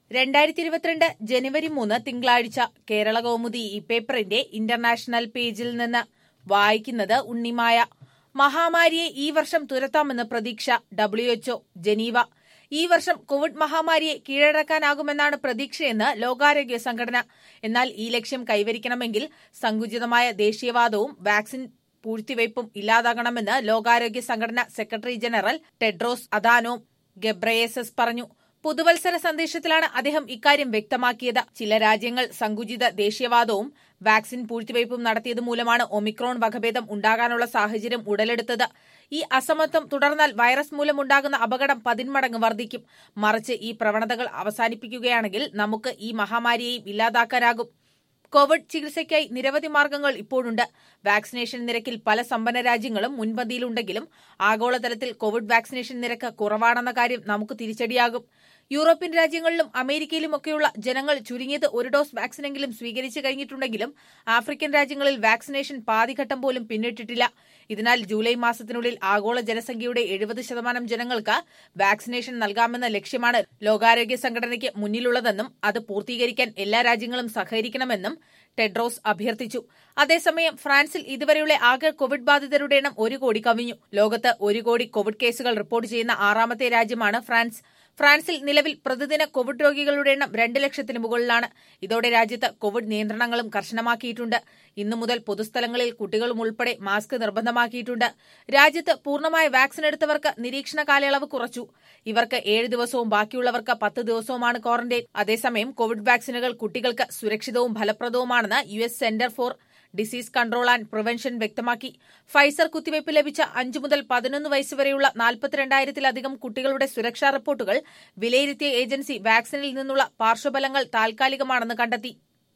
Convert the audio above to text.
രണ്ടായിരത്തി ഇരുപത്തിരണ്ട് ജനുവരി മൂന്ന് തിങ്കളാഴ്ച കേരള കൗമുദി ഈ പേപ്പറിന്റെ ഇന്റർനാഷണൽ പേജിൽ നിന്ന് വായിക്കുന്നത് ഉണ്ണിമായ മഹാമാരിയെ ഈ വർഷം തുരത്താമെന്ന് പ്രതീക്ഷ ഡബ്ല്യുഎച്ച്ഒ ജനീവ ഈ വർഷം കോവിഡ് മഹാമാരിയെ കീഴടക്കാനാകുമെന്നാണ് പ്രതീക്ഷയെന്ന് ലോകാരോഗ്യ സംഘടന എന്നാൽ ഈ ലക്ഷ്യം കൈവരിക്കണമെങ്കിൽ സങ്കുചിതമായ ദേശീയവാദവും വാക്സിൻ പൂഴ്ത്തിവയ്പും ഇല്ലാതാകണമെന്ന് ലോകാരോഗ്യ സംഘടന secretary general Tedros Adhanom Ghebreyesus പറഞ്ഞു പുതുവത്സര സന്ദേശത്തിലാണ് അദ്ദേഹം ഇക്കാര്യം വ്യക്തമാക്കിയത് ചില രാജ്യങ്ങൾ സങ്കുചിത ദേശീയവാദവും വാക്സിൻ പൂഴ്ത്തിവയ്പും നടത്തിയത് മൂലമാണ് ഒമിക്രോൺ വകഭേദം ഉണ്ടാകാനുള്ള സാഹചര്യം ഉടലെടുത്തത് ഈ അസമത്വം തുടർന്നാൽ വൈറസ് മൂലമുണ്ടാകുന്ന അപകടം പതിന്മടങ്ങ് വർദ്ധിക്കും മറിച്ച് ഈ പ്രവണതകൾ അവസാനിപ്പിക്കുകയാണെങ്കിൽ നമുക്ക് ഈ മഹാമാരിയെയും ഇല്ലാതാക്കാനാകും കോവിഡ് ചികിത്സയ്ക്കായി നിരവധി മാർഗങ്ങൾ ഇപ്പോഴുണ്ട് വാക്സിനേഷൻ നിരക്കിൽ പല സമ്പന്ന രാജ്യങ്ങളും മുൻപന്തിയിലുണ്ടെങ്കിലും ആഗോളതലത്തിൽ കോവിഡ് വാക്സിനേഷൻ നിരക്ക് കുറവാണെന്ന കാര്യം നമുക്ക് തിരിച്ചടിയാകും യൂറോപ്യൻ രാജ്യങ്ങളിലും അമേരിക്കയിലുമൊക്കെയുള്ള ജനങ്ങൾ ചുരുങ്ങിയത് ഒരു ഡോസ് വാക്സിനെങ്കിലും സ്വീകരിച്ചു കഴിഞ്ഞിട്ടുണ്ടെങ്കിലും ആഫ്രിക്കൻ രാജ്യങ്ങളിൽ വാക്സിനേഷൻ പാതിഘട്ടം പോലും പിന്നിട്ടിട്ടില്ല ഇതിനാൽ ജൂലൈ മാസത്തിനുള്ളിൽ ആഗോള ജനസംഖ്യയുടെ എഴുപത് ശതമാനം ജനങ്ങൾക്ക് വാക്സിനേഷൻ നൽകാമെന്ന ലക്ഷ്യമാണ് ലോകാരോഗ്യ സംഘടനയ്ക്ക് മുന്നിലുള്ളതെന്നും അത് പൂർത്തീകരിക്കാൻ എല്ലാ രാജ്യങ്ങളും സഹകരിക്കണമെന്നും ടെഡ്രോസ് അഭ്യർത്ഥിച്ചു അതേസമയം ഫ്രാൻസിൽ ഇതുവരെയുള്ള ആകെ കോവിഡ് ബാധിതരുടെ എണ്ണം ഒരു കോടി കവിഞ്ഞു ലോകത്ത് ഒരു കോടി കോവിഡ് കേസുകൾ റിപ്പോർട്ട് ചെയ്യുന്ന ആറാമത്തെ രാജ്യമാണ് ഫ്രാൻസ് ഫ്രാൻസിൽ നിലവിൽ പ്രതിദിന കോവിഡ് രോഗികളുടെ എണ്ണം രണ്ട് ലക്ഷത്തിന് മുകളിലാണ് ഇതോടെ രാജ്യത്ത് കോവിഡ് നിയന്ത്രണങ്ങളും കർശനമാക്കിയിട്ടുണ്ട് ഇന്നു മുതൽ പൊതുസ്ഥലങ്ങളിൽ കുട്ടികളും ഉൾപ്പെടെ മാസ്ക് നിർബന്ധമാക്കിയിട്ടുണ്ട് രാജ്യത്ത് പൂർണ്ണമായി വാക്സിൻ എടുത്തവർക്ക് നിരീക്ഷണ കാലയളവ് കുറച്ചു ഇവർക്ക് ഏഴ് ദിവസവും ബാക്കിയുള്ളവർക്ക് പത്ത് ദിവസവുമാണ് ക്വാറന്റൈൻ അതേസമയം കോവിഡ് വാക്സിനുകൾ കുട്ടികൾക്ക് സുരക്ഷിതവും ഫലപ്രദവുമാണെന്ന് U S centre for disease control and prevention വ്യക്തമാക്കി ഫൈസർ കുത്തിവയ്പ് ലഭിച്ച അഞ്ചു മുതൽ പതിനൊന്ന് വയസ്സുവരെയുള്ള നാൽപ്പത്തിരണ്ടായിരത്തിലധികം കുട്ടികളുടെ സുരക്ഷാ റിപ്പോർട്ടുകൾ വിലയിരുത്തിയ ഏജൻസി വാക്സിനിൽ നിന്നുള്ള പാർശ്വഫലങ്ങൾ താൽക്കാലികമാണെന്ന് കണ്ടെത്തി